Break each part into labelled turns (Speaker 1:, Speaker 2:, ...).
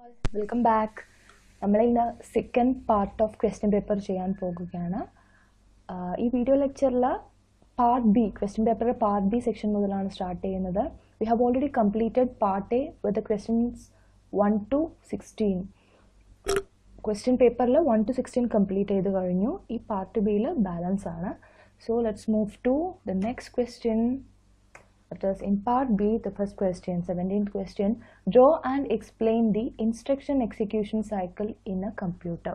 Speaker 1: All welcome back നമ്മളിന്ന് second part of question paper ചെയ്യാൻ പോകുകയാണ് ആഹ് ഈ വീഡിയോ ലെക്ചറിൽ പാർട്ട് ബി ക്വസ്റ്റ്യൻ പേപ്പറിലെ പാർട്ട് ബി സെക്ഷൻ മുതലാണ് സ്റ്റാർട്ട് ചെയ്യുന്നത് we have already completed part A with questions one to sixteen ക്വസ്റ്റ്യൻ പേപ്പറിൽ വൺ ടു സിക്സ്റ്റീൻ കംപ്ലീറ്റ് ചെയ്ത് കഴിഞ്ഞു ഈ പാർട്ട് ബിയിൽ ബാലൻസ് ആണ് so let's move to the next question That is in part B, the first question, 17th question. Draw and explain the instruction execution cycle in a computer.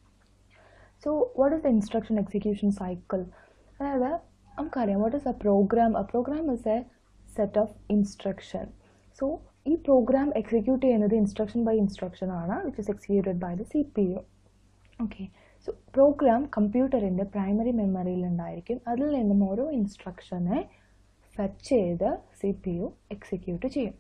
Speaker 1: So, what is the instruction execution cycle? അതായത് നമുക്കറിയാം what is a program a program is a set of instruction so ഈ program execute ചെയ്യുന്നത് instruction by instruction ആണ് which is executed by the C P U okay so program കമ്പ്യൂട്ടറിൻ്റെ primary മെമ്മറിയിൽ ഉണ്ടായിരിക്കും അതിൽ നിന്നും ഓരോ ഇൻസ്ട്രക്ഷനെ ഫെച്ച് ചെയ്ത് സി പി യു എക്സിക്യൂട്ട് ചെയ്യും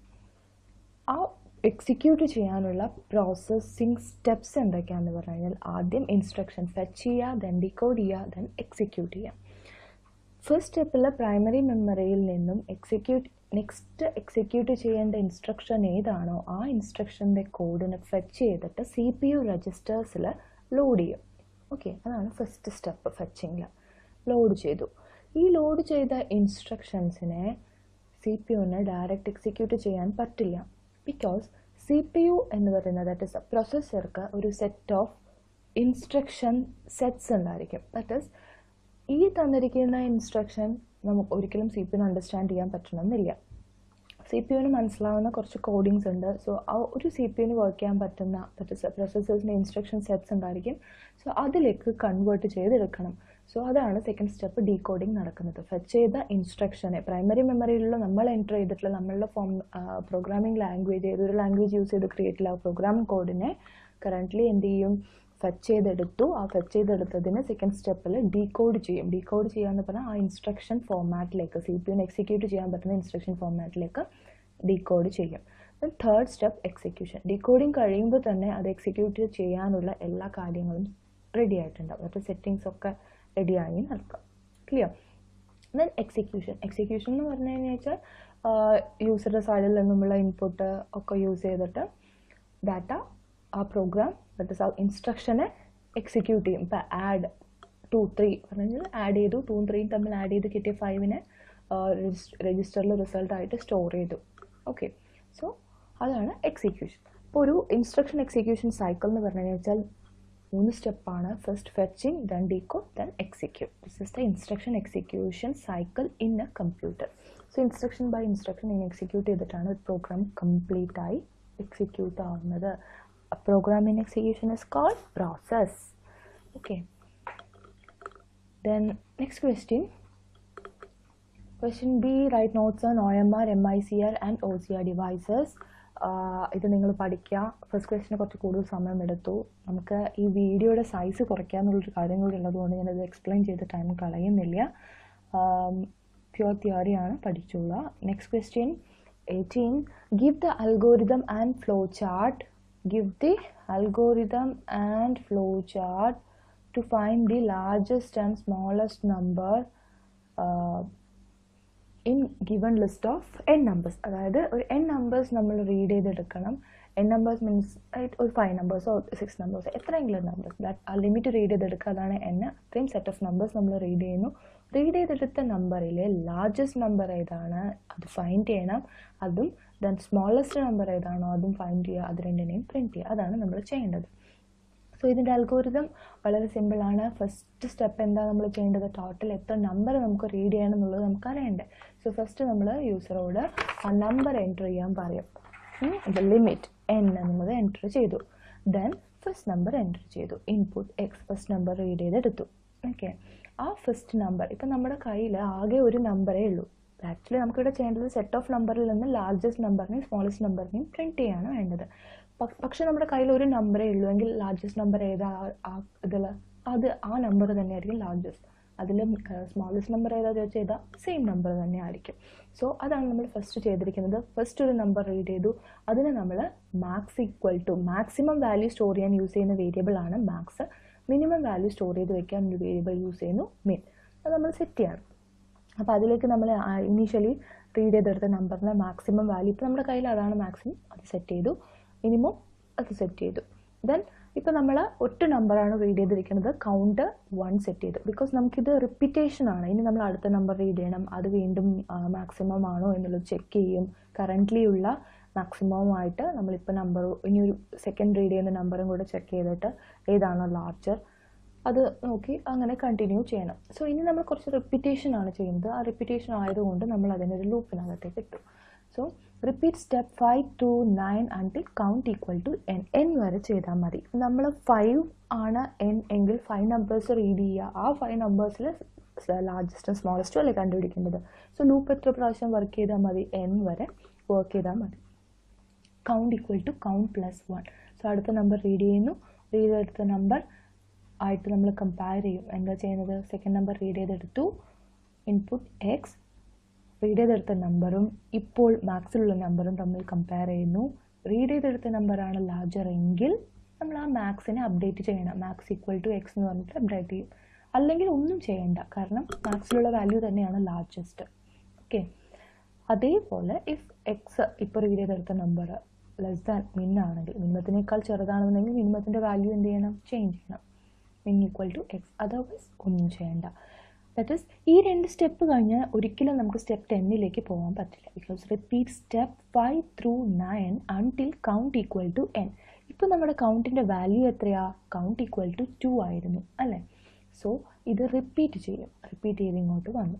Speaker 1: ആ എക്സിക്യൂട്ട് ചെയ്യാനുള്ള പ്രോസസ്സിങ് സ്റ്റെപ്സ് എന്തൊക്കെയാണെന്ന് പറഞ്ഞു കഴിഞ്ഞാൽ ആദ്യം ഇൻസ്ട്രക്ഷൻ ഫെച്ച് ചെയ്യുക ദെൻ ഡിക്കോഡ് ചെയ്യുക ദെൻ എക്സിക്യൂട്ട് ചെയ്യുക ഫസ്റ്റ് സ്റ്റെപ്പിൽ പ്രൈമറി മെമ്മറിയിൽ നിന്നും എക്സിക്യൂട്ട് നെക്സ്റ്റ് എക്സിക്യൂട്ട് ചെയ്യേണ്ട ഇൻസ്ട്രക്ഷൻ ഏതാണോ ആ ഇൻസ്ട്രക്ഷൻ്റെ കോഡിനെ ഫെച്ച് ചെയ്തിട്ട് സി പി യു രജിസ്റ്റേഴ്സിൽ ലോഡ് ചെയ്യും ഓക്കെ അതാണ് ഫസ്റ്റ് സ്റ്റെപ്പ് ഫെച്ചിങ്ങിൽ ലോഡ് ചെയ്തു ഈ ലോഡ് ചെയ്ത ഇൻസ്ട്രക്ഷൻസിനെ സി പി യുവിന് ഡയറക്റ്റ് എക്സിക്യൂട്ട് ചെയ്യാൻ പറ്റില്ല ബിക്കോസ് സി പി യു എന്ന് പറയുന്നത് ദാറ്റ് ഇസ് പ്രൊസസ്സർക്ക് ഒരു സെറ്റ് ഓഫ് ഇൻസ്ട്രക്ഷൻ സെറ്റ്സ് ഉണ്ടായിരിക്കും ദാറ്റ് ഇസ് ഈ തന്നിരിക്കുന്ന ഇൻസ്ട്രക്ഷൻ നമുക്ക് ഒരിക്കലും സി പി യുന് അണ്ടർസ്റ്റാൻഡ് ചെയ്യാൻ പറ്റണമെന്നില്ല സി പി യുവിന് മനസ്സിലാവുന്ന കുറച്ച് കോഡിങ്സ് ഉണ്ട് സോ ആ ഒരു സി പി യുന് വർക്ക് ചെയ്യാൻ പറ്റുന്ന പ്രൊസസ്സേഴ്സിൻ്റെ ഇൻസ്ട്രക്ഷൻ സെറ്റ്സ് ഉണ്ടായിരിക്കും സോ അതിലേക്ക് കൺവേർട്ട് ചെയ്തെടുക്കണം സോ അതാണ് സെക്കൻഡ് സ്റ്റെപ്പ് ഡീകോഡിങ് നടക്കുന്നത് ഫെച്ച് ചെയ്ത ഇൻസ്ട്രക്ഷനെ പ്രൈമറി മെമ്മറിയിലുള്ള നമ്മൾ എൻ്റർ ചെയ്തിട്ടുള്ള നമ്മളുടെ ഫോം പ്രോഗ്രാമിംഗ് ലാംഗ്വേജ് ഏതൊരു ലാംഗ്വേജ് യൂസ് ചെയ്ത് ക്രിയേറ്റ് ചെയ്യുക പ്രോഗ്രാമിംഗ് കോഡിനെ കറൻ്റ്ലി എന്ത് ചെയ്യും ഫെച്ച് ചെയ്തെടുത്തു ആ ഫെച്ച് ചെയ്തെടുത്തതിന് സെക്കൻഡ് സ്റ്റെപ്പിൽ ഡീകോഡ് ചെയ്യും ഡീകോഡ് ചെയ്യാന്ന് പറഞ്ഞാൽ ആ ഇൻസ്ട്രക്ഷൻ ഫോമാറ്റിലേക്ക് സി പി യുന് എക്സിക്യൂട്ട് ചെയ്യാൻ പറ്റുന്ന ഇൻസ്ട്രക്ഷൻ ഫോമാറ്റിലേക്ക് ഡീകോഡ് ചെയ്യും തേർഡ് സ്റ്റെപ്പ് എക്സിക്യൂഷൻ ഡീകോഡിങ് കഴിയുമ്പോൾ തന്നെ അത് എക്സിക്യൂട്ട് ചെയ്യാനുള്ള എല്ലാ കാര്യങ്ങളും റെഡി ആയിട്ടുണ്ടാവും അപ്പോൾ സെറ്റിങ്സ് ഒക്കെ റെഡി ആയി നടക്കുക ക്ലിയർ ദെൻ എക്സിക്യൂഷൻ എക്സിക്യൂഷൻ എന്ന് പറഞ്ഞു കഴിഞ്ഞാൽ വെച്ചാൽ യൂസറുടെ സൈഡിൽ നിന്നുമുള്ള ഇൻപുട്ട് ഒക്കെ യൂസ് ചെയ്തിട്ട് ഡാറ്റ ആ പ്രോഗ്രാം ദറ്റ് ഇസ് ആ ഇൻസ്ട്രക്ഷനെ എക്സിക്യൂട്ട് ചെയ്യും ഇപ്പം ആഡ് ടു ത്രീ പറഞ്ഞാൽ ആഡ് ചെയ്തു ടൂവും ത്രീയും തമ്മിൽ ആഡ് ചെയ്ത് കിട്ടിയ ഫൈവിനെ രജിസ്റ്ററിൽ റിസൾട്ടായിട്ട് സ്റ്റോർ ചെയ്തു ഓക്കെ സോ അതാണ് എക്സിക്യൂഷൻ ഇപ്പോൾ ഒരു ഇൻസ്ട്രക്ഷൻ എക്സിക്യൂഷൻ സൈക്കിൾ എന്ന് പറഞ്ഞു വെച്ചാൽ മൂന്ന് സ്റ്റെപ്പാണ് first fetching then decode then execute this is the instruction execution cycle in a computer so instruction by instruction ഇങ്ങനെ എക്സിക്യൂട്ട് ചെയ്തിട്ടാണ് ഒരു പ്രോഗ്രാം കംപ്ലീറ്റ് ആയി എക്സിക്യൂട്ട് ആവുന്നത് program in execution is called process okay then next question question b write notes on omr micr and ocr devices ഇത് നിങ്ങൾ പഠിക്കുക first ക്വസ്റ്റിന് കുറച്ച് കൂടുതൽ സമയം എടുത്തു നമുക്ക് ഈ വീഡിയോയുടെ സൈസ് കുറയ്ക്കാന്നുള്ളൊരു കാര്യം കൂടി ഉള്ളതുകൊണ്ട് ഞാനത് എക്സ്പ്ലെയിൻ ചെയ്ത ടൈം കളയുന്നില്ല പ്യുവർ തിയറിയാണ് പഠിച്ചുള്ള next question eighteen give the algorithm and flow chart give the algorithm and flowchart to find the largest and smallest number uh, in given list of n numbers അതായത് ഒരു n numbers നമ്മൾ read ചെയ്തെടുക്കണം n numbers means ഒരു five നമ്പേഴ്സോ six നമ്പേഴ്സോ എത്രയെങ്കിലും numbers that ആ limit read ചെയ്തെടുക്കുക അതാണ് n അത്രയും സെറ്റ് ഓഫ് നമ്പേഴ്സ് നമ്മൾ റീഡ് ചെയ്യുന്നു റീഡ് ചെയ്തെടുത്ത നമ്പറിലെ ലാർജസ്റ്റ് നമ്പർ ഏതാണ് അത് ഫൈൻഡ് ചെയ്യണം അതും ദെൻ സ്മോളസ്റ്റ് നമ്പർ ഏതാണോ അതും ഫൈൻഡ് ചെയ്യുക അത് രണ്ടിനെയും പ്രിൻറ്റ് ചെയ്യുക അതാണ് നമ്മൾ ചെയ്യേണ്ടത് സോ ഇതിൻ്റെ അൽഗോരിതം വളരെ സിമ്പിളാണ് ഫസ്റ്റ് സ്റ്റെപ്പ് എന്താ നമ്മൾ ചെയ്യേണ്ടത് ടോട്ടൽ എത്ര നമ്പർ നമുക്ക് റീഡ് ചെയ്യണം എന്നുള്ളത് നമുക്ക് അറിയണ്ടേ സോ ഫസ്റ്റ് നമ്മൾ യൂസറോട് ആ നമ്പർ എൻറ്റർ ചെയ്യാൻ പറയും ദ ലിമിറ്റ് എൻ എന്നുള്ളത് എൻറ്റർ ചെയ്തു ദെൻ ഫസ്റ്റ് നമ്പർ എൻറ്റർ ചെയ്തു input X first number read ചെയ്തെടുത്തു ഓക്കെ ആ ഫസ്റ്റ് നമ്പർ ഇപ്പം നമ്മുടെ കയ്യിൽ ആകെ ഒരു നമ്പറേ ഉള്ളൂ ആക്ച്വലി നമുക്കിവിടെ ചെയ്യേണ്ടത് സെറ്റ് ഓഫ് നമ്പറിൽ നിന്ന് ലാർജസ്റ്റ് നമ്പറിനെയും സ്മോളസ്റ്റ് നമ്പറിനെയും പ്രിൻറ്റ് ചെയ്യാണ് വേണ്ടത് പക്ഷേ നമ്മുടെ കയ്യിൽ ഒരു നമ്പറേ ഉള്ളൂ എങ്കിൽ ലാർജസ്റ്റ് നമ്പർ ഏതാ ആ ഇതിൽ അത് ആ നമ്പർ തന്നെയായിരിക്കും ലാർജസ്റ്റ് അതിൽ സ്മോളസ്റ്റ് നമ്പർ ഏതാ ചോദിച്ചാൽ ചെയ്താൽ സെയിം നമ്പർ തന്നെ ആയിരിക്കും സോ അതാണ് നമ്മൾ ഫസ്റ്റ് ചെയ്തിരിക്കുന്നത് ഫസ്റ്റ് ഒരു നമ്പർ റീഡ് ചെയ്തു അതിന് നമ്മൾ max equal to maximum value store ചെയ്യാൻ യൂസ് ചെയ്യുന്ന വേരിയബിൾ ആണ് മാക്സ് മിനിമം വാല്യൂ സ്റ്റോർ ചെയ്ത് വെക്കാൻ ഒരു വേരിയബിൾ യൂസ് ചെയ്യുന്നു മിൻ അത് നമ്മൾ സെറ്റ് ചെയ്യണം അപ്പോൾ അതിലേക്ക് നമ്മൾ ഇനീഷ്യലി റീഡ് ചെയ്തെടുത്ത നമ്പറിൻ്റെ മാക്സിമം വാല്യൂ ഇപ്പോൾ നമ്മുടെ കയ്യിൽ അതാണ് മാക്സിമം അത് സെറ്റ് ചെയ്തു മിനിമം അത് സെറ്റ് ചെയ്തു ദെൻ ഇപ്പോൾ നമ്മൾ ഒറ്റ നമ്പറാണ് റീഡ് ചെയ്തിരിക്കുന്നത് കൗണ്ട് വൺ സെറ്റ് ചെയ്തു ബിക്കോസ് നമുക്കിത് റിപ്പീറ്റേഷൻ ആണ് ഇനി നമ്മൾ അടുത്ത നമ്പർ റീഡ് ചെയ്യണം അത് വീണ്ടും മാക്സിമം ആണോ എന്നുള്ളത് ചെക്ക് ചെയ്യും കറൻ്റ്ലി ഉള്ള മാക്സിമമായിട്ട് നമ്മളിപ്പോൾ നമ്പർ ഇനി ഒരു സെക്കൻഡ് റീഡ് ചെയ്യുന്ന നമ്പറും കൂടെ ചെക്ക് ചെയ്തിട്ട് ഏതാണോ ലാർജർ അത് നോക്കി അങ്ങനെ കണ്ടിന്യൂ ചെയ്യണം സോ ഇനി നമ്മൾ കുറച്ച് റിപ്പീറ്റേഷൻ ആണ് ചെയ്യുന്നത് ആ റിപ്പീറ്റേഷൻ ആയതുകൊണ്ട് നമ്മൾ അതിനൊരു ലൂപ്പിനകത്തേക്ക് ഇട്ടു so repeat step five to nine until count equal to N N വരെ ചെയ്താൽ മതി നമ്മൾ ഫൈവ് ആണ് എൻ എങ്കിൽ ഫൈവ് നമ്പേഴ്സ് റീഡ് ചെയ്യുക ആ ഫൈവ് നമ്പേഴ്സിൽ ലാർജസ്റ്റും സ്മോളസ്റ്റും അല്ലേ കണ്ടുപിടിക്കേണ്ടത് സോ ലൂപ്പ് എത്ര പ്രാവശ്യം വർക്ക് ചെയ്താൽ മതി എൻ വരെ വർക്ക് ചെയ്താൽ മതി count equal to count plus one so അടുത്ത നമ്പർ റീഡ് ചെയ്യുന്നു റീഡ് ചെയ്തെടുത്ത നമ്പർ ആയിട്ട് നമ്മൾ കമ്പയർ ചെയ്യും എന്താ ചെയ്യുന്നത് സെക്കൻഡ് നമ്പർ റീഡ് ചെയ്തെടുത്തു ഇൻപുട്ട് എക്സ് റീഡ് ചെയ്തെടുത്ത നമ്പറും ഇപ്പോൾ മാത്സിലുള്ള നമ്പറും തമ്മിൽ കമ്പയർ ചെയ്യുന്നു റീഡ് ചെയ്തെടുത്ത നമ്പറാണ് ലാർജർ എങ്കിൽ നമ്മൾ ആ മാത്സിനെ അപ്ഡേറ്റ് ചെയ്യണം മാത്സ് ഈക്വൽ ടു എക്സ് എന്ന് പറഞ്ഞിട്ട് അപ്ഡേറ്റ് ചെയ്യും അല്ലെങ്കിൽ ഒന്നും ചെയ്യണ്ട കാരണം മാത്സിലുള്ള വാല്യൂ തന്നെയാണ് ലാർജസ്റ്റ് ഓക്കെ അതേപോലെ ഇഫ് എക്സ് ഇപ്പോൾ റീഡ് ചെയ്തെടുത്ത നമ്പർ ലെസ് ദാൻ മിൻ ആണെങ്കിൽ മിനിമത്തിനേക്കാൾ ചെറുതാണെന്നുണ്ടെങ്കിൽ മിനിമത്തിൻ്റെ വാല്യൂ എന്ത് ചെയ്യണം ചേഞ്ച് ചെയ്യണം min equal to X otherwise ഒന്നും ചെയ്യണ്ട ദാറ്റ് ഈസ് ഈ രണ്ട് സ്റ്റെപ്പ് കഴിഞ്ഞാൽ ഒരിക്കലും നമുക്ക് സ്റ്റെപ്പ് ടെന്നിലേക്ക് പോകാൻ പറ്റില്ല because repeat step five through nine until count equal to N ഇപ്പോൾ നമ്മുടെ കൗണ്ടിൻ്റെ വാല്യൂ എത്രയാ കൗണ്ട് ഈക്വൽ ടു ടു ആയിരുന്നു അല്ലേ സോ ഇത് റിപ്പീറ്റ് ചെയ്യും റിപ്പീറ്റ് ചെയ്ത് ഇങ്ങോട്ട് വന്നു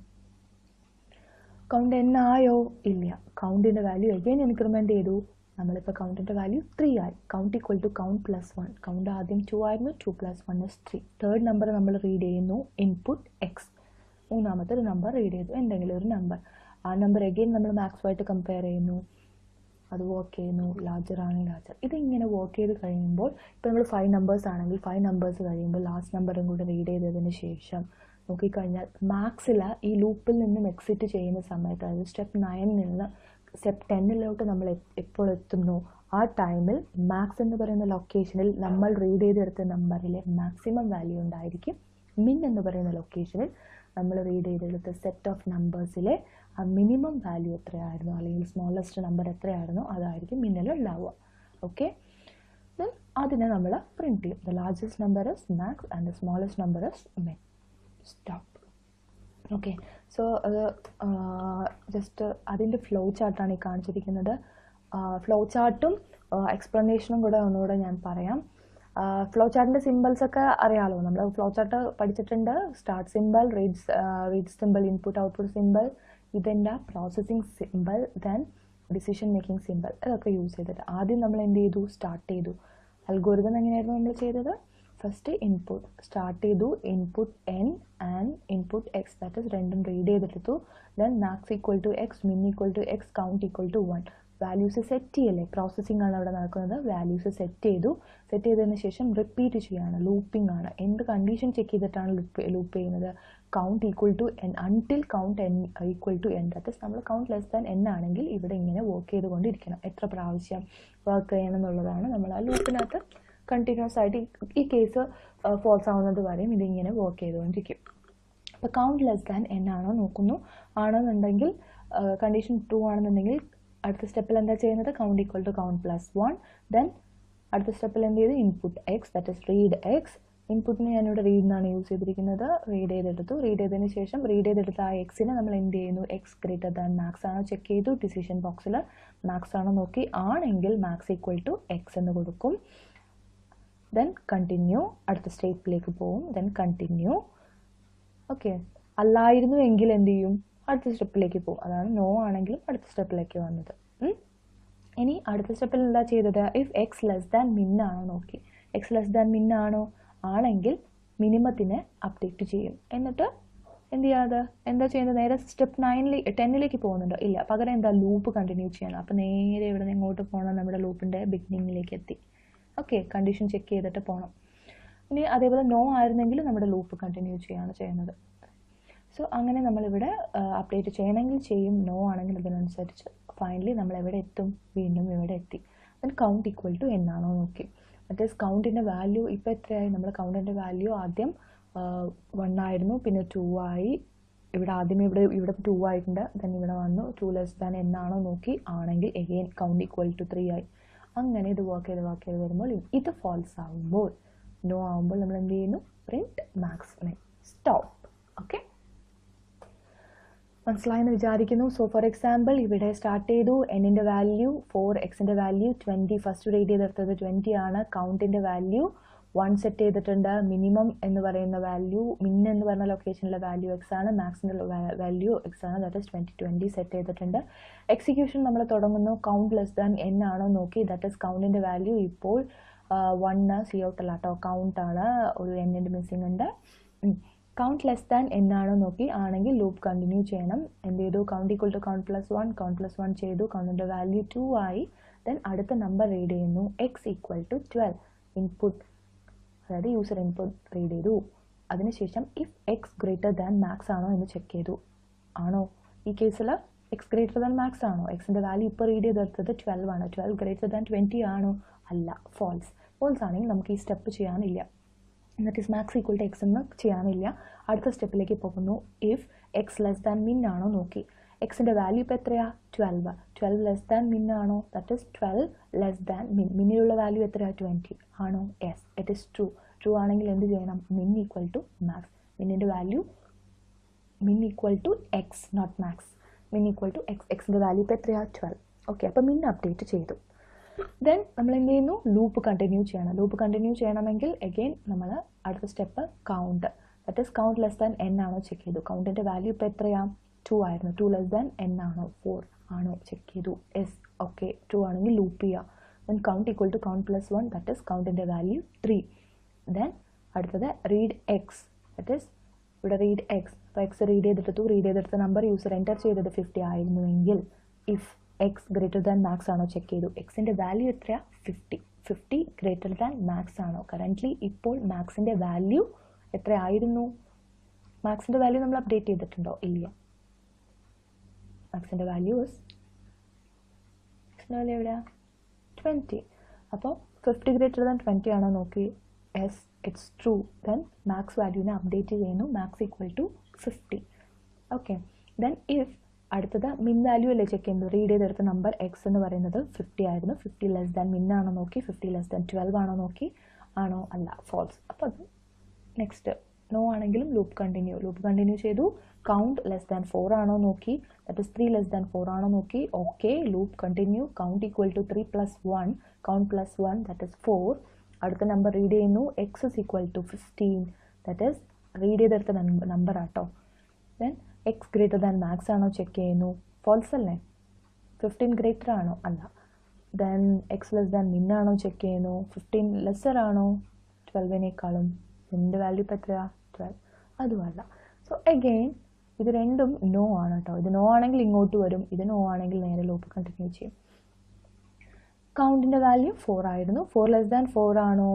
Speaker 1: കൗണ്ട് എൻ ആയോ ഇല്ല കൗണ്ടിൻ്റെ വാല്യൂ എഗെയിൻ ഇൻക്രിമെൻ്റ് ചെയ്തു നമ്മളിപ്പോൾ കൗണ്ടിൻ്റെ വാല്യൂ ത്രീ ആയി count equal to count plus one count ആദ്യം ടു ആയിരുന്നു two plus one is three third number നമ്മൾ റീഡ് ചെയ്യുന്നു ഇൻപുട്ട് എക്സ് മൂന്നാമത്തെ ഒരു നമ്പർ റീഡ് ചെയ്തു എന്തെങ്കിലും ഒരു നമ്പർ ആ നമ്പർ എഗെയിൻ നമ്മൾ മാക്സുമായിട്ട് കമ്പയർ ചെയ്യുന്നു അത് വർക്ക് ചെയ്യുന്നു ലാർജർ ആണെങ്കിൽ ലാർജർ ഇതിങ്ങനെ വർക്ക് ചെയ്ത് കഴിയുമ്പോൾ ഇപ്പോൾ നമ്മൾ ഫൈവ് നമ്പേഴ്സ് ആണെങ്കിൽ ഫൈവ് നമ്പേഴ്സ് കഴിയുമ്പോൾ ലാസ്റ്റ് നമ്പറും കൂടെ റീഡ് ചെയ്തതിന് ശേഷം നോക്കിക്കഴിഞ്ഞാൽ മാക്സിൽ ഈ ലൂപ്പിൽ നിന്നും എക്സിറ്റ് ചെയ്യുന്ന സമയത്ത് അതായത് സ്റ്റെപ്പ് നയനിൽ നിന്ന് സ്റ്റെപ്പ് ടെന്നിലോട്ട് നമ്മൾ എപ്പോൾ എത്തുന്നു ആ ടൈമിൽ മാക്സ് എന്ന് പറയുന്ന ലൊക്കേഷനിൽ നമ്മൾ റീഡ് ചെയ്തെടുത്ത നമ്പറിലെ മാക്സിമം വാല്യൂ ഉണ്ടായിരിക്കും മിൻ എന്ന് പറയുന്ന ലൊക്കേഷനിൽ നമ്മൾ റീഡ് ചെയ്തെടുത്ത സെറ്റ് ഓഫ് നമ്പേഴ്സിലെ ആ മിനിമം വാല്യൂ എത്രയായിരുന്നു അല്ലെങ്കിൽ സ്മോളസ്റ്റ് നമ്പർ എത്രയായിരുന്നോ അതായിരിക്കും മിന്നൽ ഉണ്ടാവുക ഓക്കെ ദെൻ അതിനെ നമ്മൾ പ്രിൻറ്റ് ചെയ്യും the largest number is max and the smallest number is min stop okay so അത് ജസ്റ്റ് അതിൻ്റെ ഫ്ലോ ചാർട്ടാണ് ഈ കാണിച്ചിരിക്കുന്നത് ഫ്ലോ ചാർട്ടും എക്സ്പ്ലനേഷനും കൂടെ ഒന്നുകൂടെ ഞാൻ പറയാം ഫ്ലോ ചാർട്ടിൻ്റെ സിമ്പിൾസ് ഒക്കെ അറിയാമല്ലോ നമ്മൾ ഫ്ലോ ചാർട്ട് പഠിച്ചിട്ടുണ്ട് start symbol reads read symbol input output symbol ഇതിൻ്റെ processing symbol then decision making symbol ഇതൊക്കെ യൂസ് ചെയ്തിട്ട് ആദ്യം നമ്മൾ എന്ത് ചെയ്തു സ്റ്റാർട്ട് ചെയ്തു അൽഗോരിതം എങ്ങനെയായിരുന്നു നമ്മൾ ചെയ്തത് ഫസ്റ്റ് ഇൻപുട്ട് സ്റ്റാർട്ട് ചെയ്തു input N and input X that is രണ്ടും റീഡ് ചെയ്തെടുത്തു then max equal to X min equal to X count equal to one values set ചെയ്യല്ലേ പ്രോസസ്സിംഗ് ആണ് അവിടെ നടക്കുന്നത് വാല്യൂസ് സെറ്റ് ചെയ്തു സെറ്റ് ചെയ്തതിന് ശേഷം റിപ്പീറ്റ് ചെയ്യാണ് ലൂപ്പിംഗ് ആണ് എന്ത് കണ്ടീഷൻ ചെക്ക് ചെയ്തിട്ടാണ് ലൂപ്പ് ലൂപ്പ് ചെയ്യുന്നത് count equal to N until count N equal to N that is നമ്മൾ കൗണ്ട് ലെസ് ദാൻ എൻ ആണെങ്കിൽ ഇവിടെ ഇങ്ങനെ വർക്ക് ചെയ്തുകൊണ്ടിരിക്കണം എത്ര പ്രാവശ്യം വർക്ക് ചെയ്യണം എന്നുള്ളതാണ് നമ്മൾ ആ ലൂപ്പിനകത്ത് കണ്ടിന്യൂസ് ആയിട്ട് ഈ കേസ് ഫോൾസ് ആവുന്നത് വരെയും ഇതിങ്ങനെ വർക്ക് ചെയ്തുകൊണ്ടിരിക്കും അപ്പോൾ കൗണ്ട് ലെസ് ദാൻ എൻ ആണോ നോക്കുന്നു ആണെന്നുണ്ടെങ്കിൽ കണ്ടീഷൻ ട്രൂ ആണെന്നുണ്ടെങ്കിൽ അടുത്ത സ്റ്റെപ്പിൽ എന്താ ചെയ്യുന്നത് count equal to count plus one then അടുത്ത സ്റ്റെപ്പിൽ എന്ത് ചെയ്തു input X that is read X ഇൻപുട്ടിന് ഞാനിവിടെ റീഡ് എന്നാണ് യൂസ് ചെയ്തിരിക്കുന്നത് റീഡ് ചെയ്തെടുത്തു റീഡ് ചെയ്തതിന് ശേഷം റീഡ് ചെയ്തെടുത്ത ആ എക്സിനെ നമ്മൾ എന്ത് ചെയ്യുന്നു എക്സ് ഗ്രേറ്റർ ദാൻ മാക്സ് ആണോ ചെക്ക് ചെയ്തു ഡിസിഷൻ ബോക്സിൽ മാക്സ് ആണോ നോക്കി ആണെങ്കിൽ മാക്സ് ഈക്വൽ ടു എക്സ് എന്ന് കൊടുക്കും ദെൻ കണ്ടിന്യൂ അടുത്ത സ്റ്റേപ്പിലേക്ക് പോവും ദെൻ കണ്ടിന്യൂ ഓക്കെ അല്ലായിരുന്നു എങ്കിൽ എന്ത് ചെയ്യും അടുത്ത സ്റ്റെപ്പിലേക്ക് പോകും അതാണ് നോ ആണെങ്കിലും അടുത്ത സ്റ്റെപ്പിലേക്ക് വന്നത് ഇനി അടുത്ത സ്റ്റെപ്പിൽ എന്താ ചെയ്തത് if X less than min ആണോ നോക്കി എക്സ് ലെസ് ദാൻ മിൻ ആണോ ആണെങ്കിൽ മിനിമത്തിനെ അപ്ഡേറ്റ് ചെയ്യും എന്നിട്ട് എന്ത് ചെയ്യാതെ എന്താ ചെയ്യുന്നത് നേരെ സ്റ്റെപ്പ് നയനിലേക്ക് ടെന്നിലേക്ക് പോകുന്നുണ്ടോ ഇല്ല പകരം എന്താ ലൂപ്പ് കണ്ടിന്യൂ ചെയ്യണം അപ്പോൾ നേരെ ഇവിടെ നിന്ന് ഇങ്ങോട്ട് പോകണം നമ്മുടെ ലൂപ്പിൻ്റെ ബിഗിനിങ്ങിലേക്ക് എത്തി ഓക്കെ കണ്ടീഷൻ ചെക്ക് ചെയ്തിട്ട് പോകണം ഇനി അതേപോലെ നോ ആയിരുന്നെങ്കിൽ നമ്മുടെ ലൂപ്പ് കണ്ടിന്യൂ ചെയ്യാണ് ചെയ്യുന്നത് സോ അങ്ങനെ നമ്മളിവിടെ അപ്ഡേറ്റ് ചെയ്യണമെങ്കിൽ ചെയ്യും നോ ആണെങ്കിൽ അതിനനുസരിച്ച് ഫൈനലി നമ്മൾ എവിടെ എത്തും വീണ്ടും ഇവിടെ എത്തി ദെൻ കൗണ്ട് ഈക്വൽ ടു എന്നാണോ നോക്കി മറ്റേ കൗണ്ടിൻ്റെ വാല്യൂ ഇപ്പോൾ എത്രയായി നമ്മൾ കൗണ്ടിൻ്റെ വാല്യൂ ആദ്യം വൺ ആയിരുന്നു പിന്നെ ടു ആയി ഇവിടെ ആദ്യം ഇവിടെ ഇവിടെ ടു ആയിട്ടുണ്ട് ദെൻ ഇവിടെ വന്നു ടു ലെസ് ദാൻ എന്നാണോ നോക്കി ആണെങ്കിൽ again count equal to three ആയി അങ്ങനെ ഇത് വർക്ക് ചെയ്ത് വർക്ക് ചെയ്ത് വരുമ്പോൾ ഇത് ഫാൾസ് ആവുമ്പോൾ നോ ആവുമ്പോൾ നമ്മൾ എന്ത് ചെയ്യുന്നു print max min stop okay മനസ്സിലായെന്ന് വിചാരിക്കുന്നു സോ ഫോർ എക്സാമ്പിൾ ഇവിടെ സ്റ്റാർട്ട് ചെയ്തു എന്നിൻ്റെ വാല്യൂ ഫോർ എക്സിൻ്റെ വാല്യൂ ട്വൻറ്റി ഫസ്റ്റ് റേറ്റ് ചെയ്തെടുത്തത് ട്വൻറ്റി ആണ് കൗണ്ടിൻ്റെ വാല്യൂ വൺ സെറ്റ് ചെയ്തിട്ടുണ്ട് മിനിമം എന്ന് പറയുന്ന വാല്യൂ മിൻ എന്ന് പറയുന്ന ലൊക്കേഷനിലെ വാല്യൂ എക്സ് ആണ് മാക്സിൻ്റെ വാല്യൂ എക്സ് ആണ് that is twenty twenty set ചെയ്തിട്ടുണ്ട് എക്സിക്യൂഷൻ നമ്മൾ തുടങ്ങുന്നു കൗണ്ട് ലെസ് ദാൻ എൻ ആണോ നോക്കി ദാറ്റ് ഇസ് കൗണ്ടിൻ്റെ വാല്യൂ ഇപ്പോൾ വണ്ണ് സി ഔട്ട് അല്ല കേട്ടോ കൗണ്ട് ആണ് ഒരു എന്നിൻ്റെ മിസ്സിംഗ് ഉണ്ട് കൗണ്ട് ലെസ് ദാൻ എന്നാണോ നോക്കി ആണെങ്കിൽ ലൂപ്പ് കണ്ടിന്യൂ ചെയ്യണം എന്ത് ചെയ്തു count equal to count plus one count plus one ചെയ്തു കൗണ്ടിൻ്റെ വാല്യൂ ടു ആയി ദെൻ അടുത്ത നമ്പർ റീഡ് ചെയ്യുന്നു X equal to twelve input അതായത് യൂസർ ഇൻപുട്ട് റീഡ് ചെയ്തു അതിനുശേഷം if X greater than max ആണോ എന്ന് ചെക്ക് ചെയ്തു ആണോ ഈ കേസിൽ എക്സ് ഗ്രേറ്റർ ദാൻ മാക്സ് ആണോ എക്സിൻ്റെ വാല്യൂ ഇപ്പോൾ റീഡ് ചെയ്തെടുത്തത് ട്വൽവ് ആണ് ട്വൽവ് ഗ്രേറ്റർ ദാൻ ട്വൻറ്റി ആണോ അല്ല ഫോൾസ് ഫോൾസ് ആണെങ്കിൽ നമുക്ക് ഈ സ്റ്റെപ്പ് ചെയ്യാനില്ല that is max equal to X എന്ന് ചെയ്യാനില്ല അടുത്ത സ്റ്റെപ്പിലേക്ക് പോകുന്നു if X less than min ആണോ നോക്കി എക്സിൻ്റെ വാല്യൂ ഇപ്പോൾ എത്രയാ twelve twelve less than min ആണോ that is twelve less than min മിന്നിലുള്ള വാല്യൂ എത്രയാണ് ട്വൻറ്റി ആണോ yes it is true true ആണെങ്കിൽ എന്ത് ചെയ്യണം മിൻ ഈക്വൽ ടു മാക്സ് മിന്നിൻ്റെ value min equal to X not max min equal to X എക്സിൻ്റെ value ഇപ്പോൾ എത്രയാണ് ട്വൽവ് ഓക്കെ അപ്പോൾ മിൻ അപ്ഡേറ്റ് ചെയ്തു ദെൻ നമ്മൾ എന്ത് ചെയ്യുന്നു ലൂപ്പ് കണ്ടിന്യൂ ചെയ്യണം ലൂപ്പ് കണ്ടിന്യൂ ചെയ്യണമെങ്കിൽ അഗെയിൻ നമ്മൾ അടുത്ത step count that is count less than N ആണോ ചെക്ക് ചെയ്തു കൗണ്ടിൻ്റെ വാല്യൂ ഇപ്പോൾ എത്രയാണ് ടു ആയിരുന്നു ടു ലെസ് ദാൻ എൻ ആണോ ഫോർ ആണോ ചെക്ക് ചെയ്തു എസ് ഓക്കെ ടു ആണെങ്കിൽ ലൂപ്പ് ചെയ്യുക then count equal to count plus one that is കൗണ്ടിൻ്റെ വാല്യൂ ത്രീ ദെൻ അടുത്തത് റീഡ് എക്സ് ദറ്റ് ഇസ് ഇവിടെ റീഡ് എക്സ് അപ്പോൾ എക്സ് റീഡ് ചെയ്തെടുത്തു റീഡ് ചെയ്തെടുത്ത നമ്പർ യൂസർ എൻ്റർ ചെയ്തത് ഫിഫ്റ്റി ആയിരുന്നുവെങ്കിൽ if X greater than max ആണോ ചെക്ക് ചെയ്തു എക്സിൻ്റെ വാല്യൂ എത്രയാണ് fifty fifty greater than max ആണോ കറൻ്റ്ലി ഇപ്പോൾ മാക്സിൻ്റെ വാല്യൂ എത്രയായിരുന്നു മാക്സിൻ്റെ വാല്യൂ നമ്മൾ അപ്ഡേറ്റ് ചെയ്തിട്ടുണ്ടോ ഇല്ല മാക്സിൻ്റെ വാല്യൂ ഇസ് മാക്സിൻ്റെ വാല്യൂ എവിടെയാണ് ട്വൻറ്റി അപ്പോൾ ഫിഫ്റ്റി ഗ്രേറ്റർ ദാൻ ട്വൻറ്റി ആണോ നോക്കി yes it's true then max വാല്യൂവിനെ അപ്ഡേറ്റ് ചെയ്യുന്നു max equal to fifty okay then if അടുത്തത് മിൻ വാല്യൂ അല്ലേ ചെക്ക് ചെയ്യുന്നത് റീഡ് ചെയ്തെടുത്ത നമ്പർ എക്സ് എന്ന് പറയുന്നത് ഫിഫ്റ്റി ആയിരുന്നു ഫിഫ്റ്റി ലെസ് ദാൻ മിൻ ആണോ നോക്കി ഫിഫ്റ്റി ലെസ് ദാൻ ട്വൽവ് ആണോ നോക്കി ആണോ അല്ല ഫോൾസ് അപ്പോൾ അത് നെക്സ്റ്റ് നോ ആണെങ്കിലും ലൂപ്പ് കണ്ടിന്യൂ ലൂപ്പ് കണ്ടിന്യൂ ചെയ്തു കൗണ്ട് ലെസ് ദാൻ ഫോർ ആണോ നോക്കി that is three less than four ആണോ നോക്കി okay loop continue count equal to three plus one count plus one that is four അടുത്ത number read ചെയ്യുന്നു X is equal to fifteen that is read ചെയ്തെടുത്ത number ആട്ടോ then X greater than max ആണോ check ചെയ്യുന്നു false അല്ലേ fifteen greater ആണോ അല്ല then X less than min ആണോ ചെക്ക് ചെയ്യുന്നു ഫിഫ്റ്റീൻ ലെസ്സർ ആണോ ട്വൽവിനേക്കാളും മിൻ്റെ വാല്യൂ ഇപ്പോൾ എത്രയാ ട്വൽവ് അതുമല്ല സോ അഗെയിൻ ഇത് രണ്ടും നോ ആണ് കേട്ടോ ഇത് നോ ആണെങ്കിൽ ഇങ്ങോട്ട് വരും ഇത് നോ ആണെങ്കിൽ നേരെ ലൂപ്പ് കണ്ടിന്യൂ ചെയ്യും കൗണ്ടിൻ്റെ വാല്യൂ ഫോർ ആയിരുന്നു ഫോർ ലെസ് ദാൻ ഫോർ ആണോ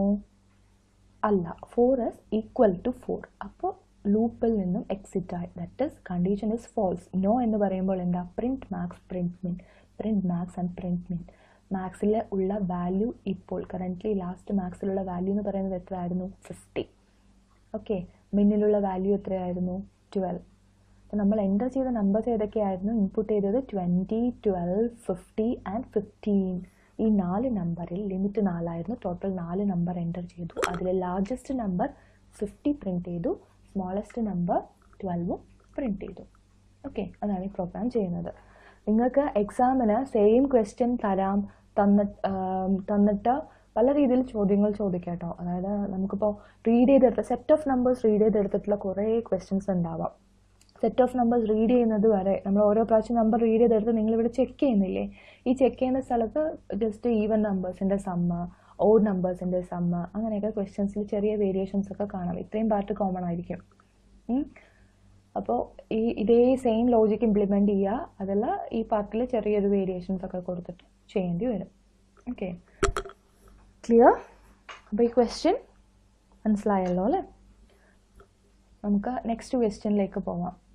Speaker 1: അല്ല four is equal to four അപ്പോൾ ലൂപ്പിൽ നിന്നും എക്സിറ്റ് ആയി that is condition is false no എന്ന് പറയുമ്പോൾ എന്താ print max print min print max and print min മാക്സിൽ ഉള്ള വാല്യൂ ഇപ്പോൾ കറൻ്റ്ലി ലാസ്റ്റ് മാക്സിലുള്ള വാല്യൂ എന്ന് പറയുന്നത് എത്രയായിരുന്നു ഫിഫ്റ്റി ഓക്കെ മിന്നിലുള്ള വാല്യൂ എത്രയായിരുന്നു ട്വൽവ് അപ്പോൾ നമ്മൾ എൻ്റർ ചെയ്ത നമ്പേഴ്സ് ഏതൊക്കെയായിരുന്നു ഇൻപുട്ട് ചെയ്തത് twenty twelve fifty and fifteen ഈ നാല് നമ്പറിൽ ലിമിറ്റ് നാലായിരുന്നു ടോട്ടൽ നാല് നമ്പർ എൻ്റർ ചെയ്തു അതിൽ ലാർജസ്റ്റ് നമ്പർ ഫിഫ്റ്റി പ്രിൻറ്റ് ചെയ്തു സ്മോളസ്റ്റ് നമ്പർ ട്വൽവും പ്രിൻറ്റ് ചെയ്തു ഓക്കെ അതാണ് ഈ പ്രോഗ്രാം ചെയ്യുന്നത് നിങ്ങൾക്ക് എക്സാമിന് സെയിം ക്വസ്റ്റ്യൻ തരാം തന്നിട്ട് തന്നിട്ട് പല രീതിയിൽ ചോദ്യങ്ങൾ ചോദിക്കാം കേട്ടോ അതായത് നമുക്കിപ്പോൾ റീഡ് ചെയ്തെടുത്ത സെറ്റ് ഓഫ് നമ്പേഴ്സ് റീഡ് ചെയ്തെടുത്തിട്ടുള്ള കുറേ ക്വസ്റ്റ്യൻസ് ഉണ്ടാവാം സെറ്റ് ഓഫ് നമ്പേഴ്സ് റീഡ് ചെയ്യുന്നത് വരെ നമ്മൾ ഓരോ പ്രാവശ്യം നമ്പർ റീഡ് ചെയ്തെടുത്ത് നിങ്ങളിവിടെ ചെക്ക് ചെയ്യുന്നില്ലേ ഈ ചെക്ക് ചെയ്യുന്ന സ്ഥലത്ത് ജസ്റ്റ് ഈവൻ നമ്പേഴ്സിൻ്റെ സമ്മ് ഓഡ് നമ്പേഴ്സിൻ്റെ സമ്മ് അങ്ങനെയൊക്കെ ക്വസ്റ്റ്യൻസിൽ ചെറിയ വേരിയേഷൻസ് ഒക്കെ കാണാം ഇത്രയും പാർട്ട് കോമൺ ആയിരിക്കും അപ്പോൾ ഈ ഇതേ സെയിം ലോജിക്ക് ഇംപ്ലിമെൻറ്റ് ചെയ്യുക അതിൽ ഈ പാർട്ടിൽ ചെറിയൊരു വേരിയേഷൻസ് ഒക്കെ കൊടുത്തിട്ട് ചെയ്യേണ്ടി വരും ഓക്കെ ക്ലിയർ അപ്പോൾ ഈ ക്വസ്റ്റ്യൻ മനസ്സിലായല്ലോ അല്ലേ നമുക്ക് നെക്സ്റ്റ് ക്വസ്റ്റ്യനിലേക്ക് പോവാം